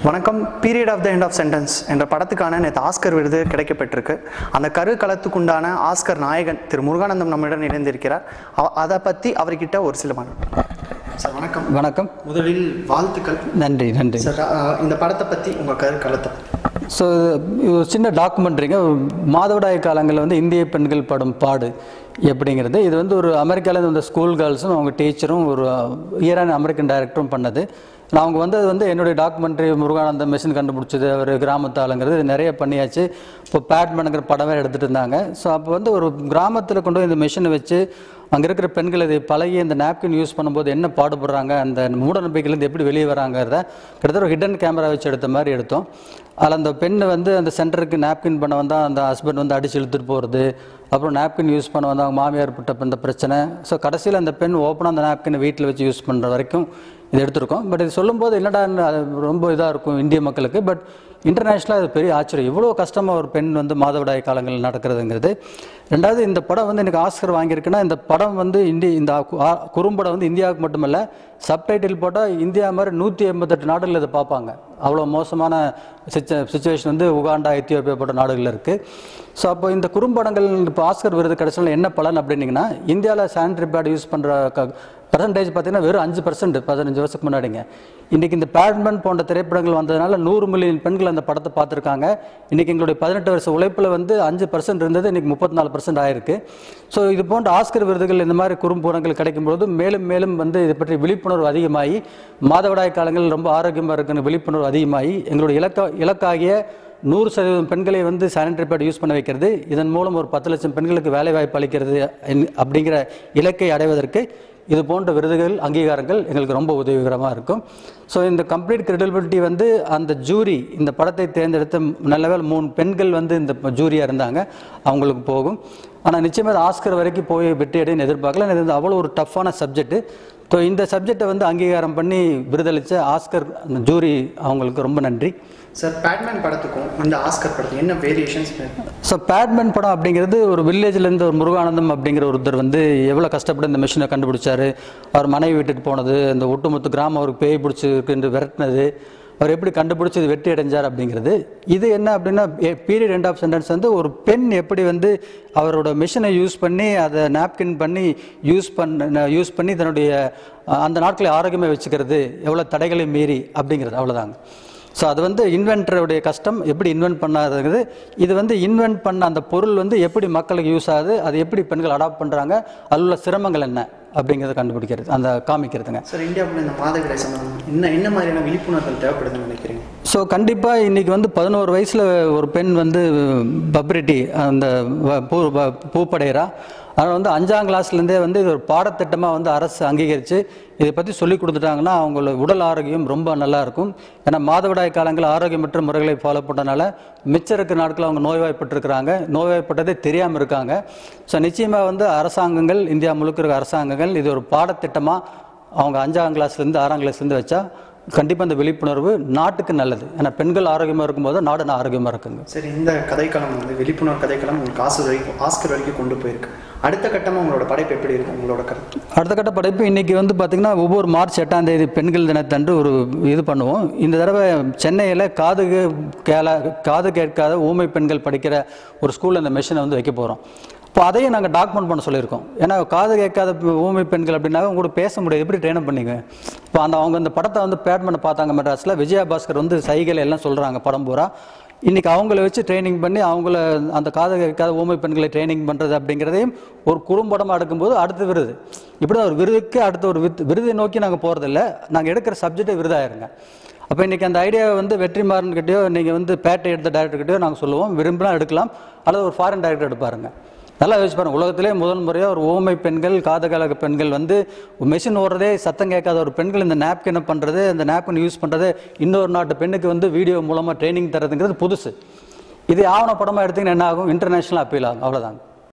வணக்கம் period of the end of sentence என்ற படத்துக்கான நேற்று ஆஸ்கர் விருது கிடைக்கப்பெற்றிருக்கு அந்த கரு களத்துக்குண்டான ஆஸ்கர் நாயகன் திரு முருகானந்தம் நம்மிடம் இணைந்திருக்கிறார் அவ- அதை பற்றி அவர்கிட்ட ஒரு சில மனம் சார் வணக்கம் வணக்கம் முதலில் வாழ்த்துக்கள் நன்றி நன்றி சார் அஹ், இந்த படத்தை பற்றி உங்கள் கரு களத்தை ஸோ ஒரு சின்ன டாக்குமெண்ட்ரிங்க மாதவிடாய் காலங்களில் வந்து இந்திய பெண்கள் படும் பாடு எப்படிங்கிறது இது வந்து ஒரு அமெரிக்காவில் வந்த ஸ்கூல் கேர்ள்ஸும் அவங்க டீச்சரும் ஒரு ஈரான் அமெரிக்கன் டைரக்டரும் பண்ணது நான் அவங்க வந்தது வந்து என்னுடைய டாக்குமெண்ட்ரி முருகானந்தம் மிஷின் கண்டுபிடிச்சது அவர் கிராமத்து ஆளுங்கிறது இது நிறைய பண்ணியாச்சு இப்போ பேட்மேனுங்கிற படமே எடுத்துகிட்டு இருந்தாங்க ஸோ அப்போ வந்து ஒரு கிராமத்தில் கொண்டு போய் இந்த மிஷினை வச்சு அங்கே இருக்கிற பெண்கள் இதை பழகி அந்த நாப்கின் யூஸ் பண்ணும்போது என்ன பாடுபடுறாங்க அந்த மூட நம்பிக்கையிலேருந்து எப்படி வெளியே வராங்கிறத கிட்டத்தட்ட ஒரு ஹிடன் கேமரா வச்சு எடுத்த மாதிரி எடுத்தோம் அதில் அந்த பெண்ணை வந்து அந்த சென்டருக்கு நாப்கின் பண்ண வந்தால் அந்த ஹஸ்பண்ட் வந்து அடிச்சு இழுத்துட்டு போகிறது அப்புறம் நாப்கின் யூஸ் பண்ண வந்தால் அவங்க மாமியார் பட்ட இந்த பிரச்சனை ஸோ கடைசியில் அந்த பெண் ஓப்பனாக அந்த நாப்கினை வீட்டில் வச்சு யூஸ் பண்ணுற வரைக்கும் இது எடுத்திருக்கோம் பட் இது சொல்லும்போது என்னடா அது ரொம்ப இதாக இருக்கும் இந்திய மக்களுக்கு பட் இன்டர்நேஷ்னலாக இது பெரிய ஆச்சரியம் இவ்வளோ கஷ்டமாக ஒரு பெண் வந்து மாதவிடாய் காலங்களில் நடக்கிறதுங்கிறது ரெண்டாவது இந்த படம் வந்து எனக்கு ஆஸ்கர் வாங்கியிருக்குன்னா இந்த படம் வந்து இந்தி இந்த கு- ஆ- குறும்படம் வந்து இந்தியாவுக்கு மட்டுமல்ல சப்டைட்டில் போட்டால் இந்தியா மாதிரி நூற்றி எண்பத்தெட்டு நாடுகள் இதை பார்ப்பாங்க அவ்வளோ மோசமான சிச்ச சுச்சுவேஷன் வந்து உகாண்டா எத்தியோப்பியா போன்ற நாடுகளில் இருக்குது ஸோ அப்போ இந்த குறும்படங்கள் இப்போ ஆஸ்கர் விருது கிடைச்சாலும் என்ன பலன் அப்படின்னீங்கன்னா இந்தியாவில் சானிடரி பேட் யூஸ் பண்ணுற க பர்சன்டேஜ் பார்த்தீங்கன்னா வெறும் அஞ்சு பர்சன்ட் பதினஞ்சு வருஷத்துக்கு முன்னாடிங்க இன்றைக்கி இந்த பேட்மேன் போன்ற திரைப்படங்கள் வந்ததுனால நூறு மில்லியன் பெண்கள் அந்த படத்தை பார்த்துருக்காங்க இன்றைக்கி எங்களுடைய பதினெட்டு வருஷ உழைப்பில் வந்து அஞ்சு பர்சன்ட் இருந்தது இன்றைக்கி முப்பத்தி நாலு பர்சன்ட் ஆயிருக்கு ஸோ இது போன்ற ஆஸ்கர் விருதுகள் இந்த மாதிரி குறும்படங்கள் கிடைக்கும்போது மேலும் மேலும் வந்து இதை பற்றி விழிப்புணர்வு அதிகமாகி மாதவிடாய் காலங்கள் ரொம்ப ஆரோக்கியமாக இருக்குன்னு விழிப்புணர்வு அதிகமாகி எங்களுடைய இலக்க இலக்காகிய நூறு சதவீதம் பெண்களை வந்து சானிடரி பேட் யூஸ் பண்ண வைக்கிறது இதன் மூலம் ஒரு பத்து லட்சம் பெண்களுக்கு வேலை வாய்ப்பு அளிக்கிறது என்- அப்படிங்கிற இலக்கை அடைவதற்கு இது போன்ற விருதுகள் அங்கீகாரங்கள் எங்களுக்கு ரொம்ப உதவிகரமாக இருக்கும் ஸோ இந்த கம்ப்ளீட் கிரெடிபிலிட்டி வந்து அந்த ஜூரி இந்த படத்தை தேர்ந்தெடுத்த நல்லவேளை மூணு பெண்கள் வந்து இந்த ஜூரியாக இருந்தாங்க அவங்களுக்கு போகும் ஆனால் நிச்சயமாக அது ஆஸ்கர் வரைக்கும் போய் வெற்றி அடைன்னு எதிர்பார்க்கல இது வந்து அவ்வளோ ஒரு டஃப்பான சப்ஜெக்ட் ஸோ இந்த சப்ஜெக்டை வந்து அங்கீகாரம் பண்ணி விருதளித்த ஆஸ்கர் அந்த ஜூரி அவங்களுக்கு ரொம்ப நன்றி சார் பேட்மேன் படத்துக்கும் இந்த ஆஸ்கர் படத்துக்கும் என்ன வேரியேஷன்ஸ் ஸோ பேட்மேன் படம் அப்படிங்கிறது ஒரு வில்லேஜ்லேருந்து ஒரு முருகானந்தம் அப்படிங்கிற ஒருத்தர் வந்து எவ்வளோ கஷ்டப்பட்டு இந்த மிஷினை கண்டுபிடிச்சாரு அவர் மனைவி விட்டுட்டு போனது இந்த ஒட்டுமொத்த கிராமம் அவருக்கு பேய் பிடிச்சிருக்கு விரட்டினது அவர் எப்படி கண்டுபிடிச்சி இது வெற்றி அடைஞ்சார் அப்படிங்கிறது இது என்ன அப்படின்னா பீரியட் எண்ட் ஆஃப் சென்டென்ஸ் வந்து ஒரு பெண் எப்படி வந்து அவரோட மிஷினை யூஸ் பண்ணி அதை நாப்கின் பண்ணி யூஸ் பண்ண யூஸ் பண்ணி தன்னுடைய அஹ், அந்த நாட்களை ஆரோக்கியமாக வச்சுக்கிறது எவ்வளோ தடைகளை மீறி அப்படிங்கிறது அவ்வளோதாங்க ஸோ அது வந்து இன்வென்டருடைய கஷ்டம் எப்படி இன்வென்ட் பண்ணாதுங்கிறது இது வந்து இன்வென்ட் பண்ண அந்த பொருள் வந்து எப்படி மக்களுக்கு யூஸ் ஆகுது அது எப்படி பெண்கள் அடாப்ட் பண்ணுறாங்க அதில் உள்ள சிரமங்கள் என்ன அப்படிங்கிறத கண்டுபிடிக்கிறது அந்த காமிக்கிறதுங்க சார் இந்தியாவில் இந்த மாதவிடாய் சம்பந்தம் என்ன என்ன மாதிரியான விழிப்புணர்வுகள் தேவைப்படுதுன்னு நினைக்கிறீங்க ஸோ கண்டிப்பாக இன்றைக்கி வந்து பதினோரு வயசில் ஒரு பெண் வந்து பப்ரிட்டி அந்த வ- பூ வ- பூப்படைகிறா அதனால் வந்து அஞ்சாம் கிளாஸ்லேருந்தே வந்து இது ஒரு பாடத்திட்டமாக வந்து அரசு அங்கீகரித்து இதை பற்றி சொல்லி கொடுத்துட்டாங்கன்னா அவங்களோட உடல் ஆரோக்கியம் ரொம்ப நல்லா இருக்கும் ஏன்னா மாதவிடாய் காலங்கள் ஆரோக்கியமற்ற முறைகளை ஃபாலோ பண்ணனால மிச்சம் இருக்கிற நாட்கள் அவங்க நோய்வாய்ப்பட்டிருக்கிறாங்க நோய்வாய்ப்பட்டதே தெரியாமல் இருக்காங்க ஸோ நிச்சயமாக வந்து அரசாங்கங்கள் இந்தியா முழுக்க இருக்க அரசாங்கங்கள் இது ஒரு பாடத்திட்டமாக அவங்க அஞ்சாம் கிளாஸ்லேருந்து ஆறாம் கிளாஸ்லேருந்து வச்சா கண்டிப்பாக இந்த விழிப்புணர்வு நாட்டுக்கு நல்லது ஏன்னா பெண்கள் ஆரோக்கியமாக இருக்கும்போது நாடு நான் ஆரோக்கியமாக இருக்குங்க சரி இந்த கதைக்களம் வந்து விழிப்புணர்வு கதைக்களம் உங்களுக்கு ஆஸ்கர் வரைக்கும் ஆஸ்கர் வரைக்கும் கொண்டு போயிருக்கு அடுத்த கட்டமாக உங்களோட படைப்பு எப்படி இருக்கும் உங்களோட கருத்து அடுத்த கட்ட படைப்பு இன்னைக்கு வந்து பார்த்திங்கன்னா ஒவ்வொரு மார்ச் எட்டாம் தேதி பெண்கள் தினத்தன்று ஒரு இது பண்ணுவோம் இந்த தடவை சென்னையில் காது கே- கேள காது கேட்காத ஊமை பெண்கள் படிக்கிற ஒரு ஸ்கூலில் இந்த மெஷினை வந்து வைக்க போகிறோம் இப்போ அதையும் நாங்கள் டாக்குமெண்ட் பண்ண சொல்லியிருக்கோம் ஏன்னா காது கேட்காத பெ- ஊமை பெண்கள் அப்படின்னா அவங்க கூட பேச முடியாது எப்படி ட்ரெயின் பண்ணீங்க இப்போ அந்த அவங்க அந்த படத்தை வந்து பேட் பண்ண பார்த்தாங்க மெட்ராஸில் விஜயா பாஸ்கர் வந்து சைகள் எல்லாம் சொல்கிறாங்க படம் பூரா இன்னைக்கு அவங்கள வச்சு ட்ரைனிங் பண்ணி அவங்கள அந்த காது கேட்காத ஊமை பெண்களை ட்ரைனிங் பண்ணுறது அப்படிங்கிறதையும் ஒரு குறும்படமாக எடுக்கும்போது அடுத்த விருது இப்படி தான் ஒரு விருதுக்கு அடுத்த ஒரு வித் விருதை நோக்கி நாங்கள் போகிறதில்ல நாங்கள் எடுக்கிற சப்ஜெக்டே விருதாயிருங்க அப்போ இன்றைக்கி அந்த ஐடியாவை வந்து வெற்றிமாறன் கிட்டயோ நீங்கள் வந்து பேட்டை எடுத்த டேரக்டர்கிட்டயோ நாங்கள் சொல்லுவோம் விரும்பினா எடுக்கலாம் அல்லது ஒரு ஃபாரின் டைரக்டர் எடுப்பாருங்க நல்லா யோசிச்சு பாருங்க உலகத்திலே முதல் முறையாக ஒரு ஊமை பெண்கள் காதகலக பெண்கள் வந்து மெஷின் ஓடுறதே சத்தம் கேட்காத ஒரு பெண்கள் இந்த நாப்கினை பண்ணுறது அந்த நாப்கின் யூஸ் பண்ணுறது இன்னொரு நாட்டு பெண்ணுக்கு வந்து வீடியோ மூலமாக ட்ரைனிங் தரதுங்கிறது புதுசு இது ஆவண படமாக எடுத்தீங்கன்னா என்ன ஆகும் இன்டர்நேஷனல் அப்பீல் ஆகும் அவ்வளோதாங்க